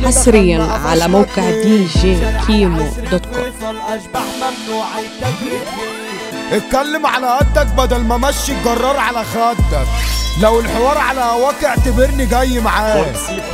حصريا على موقع دي جي كيمو دوت كوم اشباح ممنوع التجريد اتكلم على قدك بدل ما مشي الجرار على خدك لو الحوار على هواك اعتبرني جاي معاك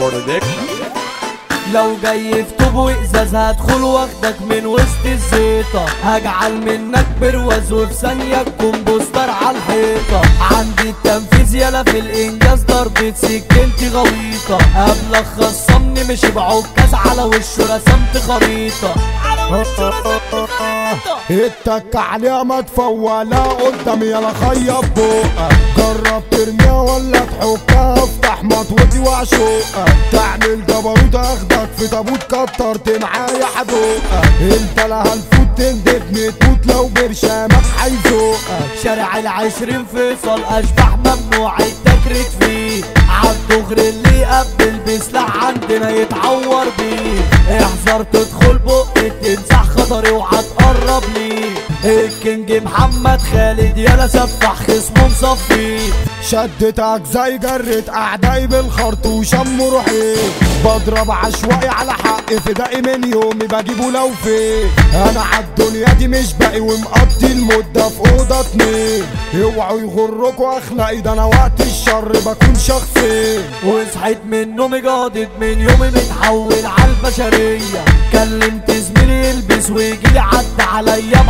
لو جاي في طوب وازاز هدخل واخدك من وسط الزيطة هجعل منك برواز وفي ثانية تكون بوستر على الحيطة عندي التنفيذ يلا في الانجاز ضربة سكنتي غويطة قبل خصمني مش بعكاز على وشه رسمت خريطة على وشه رسمت خريطة اتك عليها ما تفولها قدام يلا خيب بقك جرب ترميها ولا تحكها افتح مطوتي وعشقها تعمل جبروت اخدك في تابوت كترت معايا حدوقك انت لا هنفوت تندبني تموت لو برشامك هيزوقك شارع العشرين فيصل اشباح ممنوع التجريد فيه عالدغري اللي قبل بسلاح عندنا يتعور بيه احذر تدخل بق تمسح خطري وهتقرب ليه الكينج محمد خالد يالا سفح خصمه مصفيه شدتك زي جرة اعدائي بالخرطوش ام روحي بضرب عشوائي على حق فدائي من يومي بجيبه لو في انا عالدنيا دي مش باقي ومقضي المدة في اوضة اتنين اوعوا يغركوا اخلاقي ده انا وقت الشر بكون شخصي وصحيت من نومي جادد من يومي متحول عالبشرية كلمت زميلي يلبس ويجيلي عدى عليا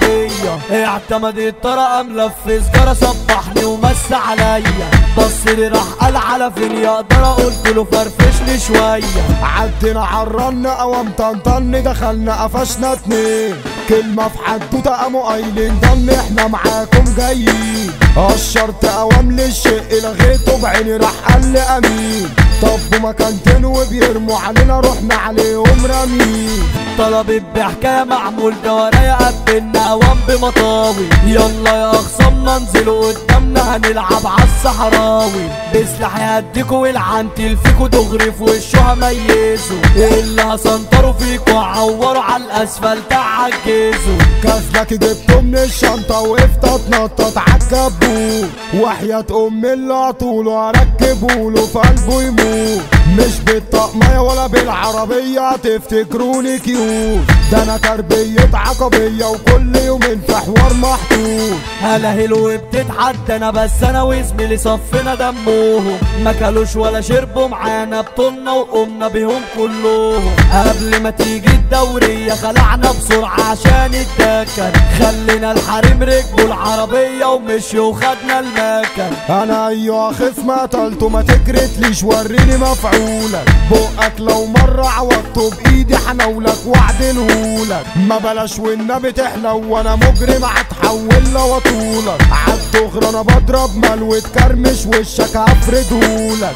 بعربية اعتمد الطرق ملف سجارة صبحني ومس عليا بص لي راح قال على فين يقدر قلت له فرفشني شوية عدينا عرنا قوام طنطن دخلنا قفشنا اتنين كلمة في حدوتة قاموا قايلين ضن احنا معاكم جايين قشرت قوام للشق لغيته بعيني راح قال لي امين طب مكانتين وبيرموا علينا رحنا عليهم رمين طلبت بحكاية معمول ده ورايا قبلنا قوام بمطاوي يلا يا خصمنا انزلوا قدامنا هنلعب عالصحراوي بسلاح يهديكوا والعنتل فيكوا دغري في وشه هميزوا اللي هسنطروا فيكوا عوروا على الاسفلت عجزوا كازلك جبته من الشنطة وقفت اتنطط عالكبوت وحياة ام اللي عطوله اركبوله في قلبه يموت مش بالطقمية ولا بالعربية تفتكروني كيوت ده انا تربية عقبية وكل يومين في حوار محطوط هلاهل وبتتحدى انا بس انا وزميلي صفنا دمهم ما كلوش ولا شربوا معانا بطولنا وقمنا بيهم كلهم قبل ما تيجي الدورية خلعنا بسرعة عشان الدكن خلينا الحريم ركبوا العربية ومشيوا وخدنا المكن انا ايوه خصم قتلته ما تكرتليش وريني مفعولك بقك لو مرة عوضته بايدي حنولك واعدلهولك ما بلاش والنبي تحلو وانا مجرم هتحول لوطولك عالدغري انا بضرب مال وتكرمش وشك هفردهولك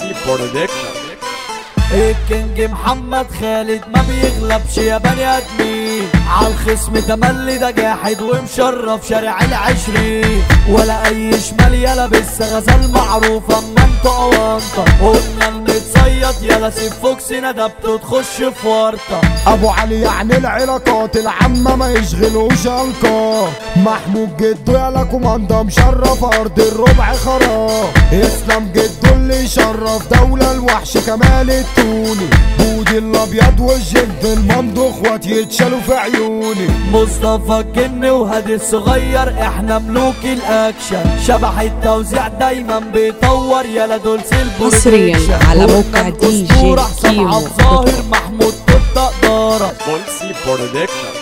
الكينج محمد خالد ما بيغلبش يا بني ادمين عالخصم تملي ده جاحد ومشرف شارع العشرين ولا اي شمال يلا بس غزال معروف اما انتوا اوانطه قلنا المتصيد يلا سيب فوكسنا ده بتخش في ورطه ابو علي يعني العلاقات العامة ما يشغلوش القاه محمود جدو يالا كوماندا مشرف ارض الربع خراب اسلام جدو اللي يشرف دولة الوحش كمال التوني بودي الابيض والجلد الممدوخ اخوات يتشالوا في عيوني مصطفى الجن وهادي الصغير احنا ملوك الاكشن شبح التوزيع دايما بيطور يلا دول سيلبو حصرياً على موقع الأسطورة DJ حسام كيمو عبد الظاهر محمود قطة دارة Bonsi Production.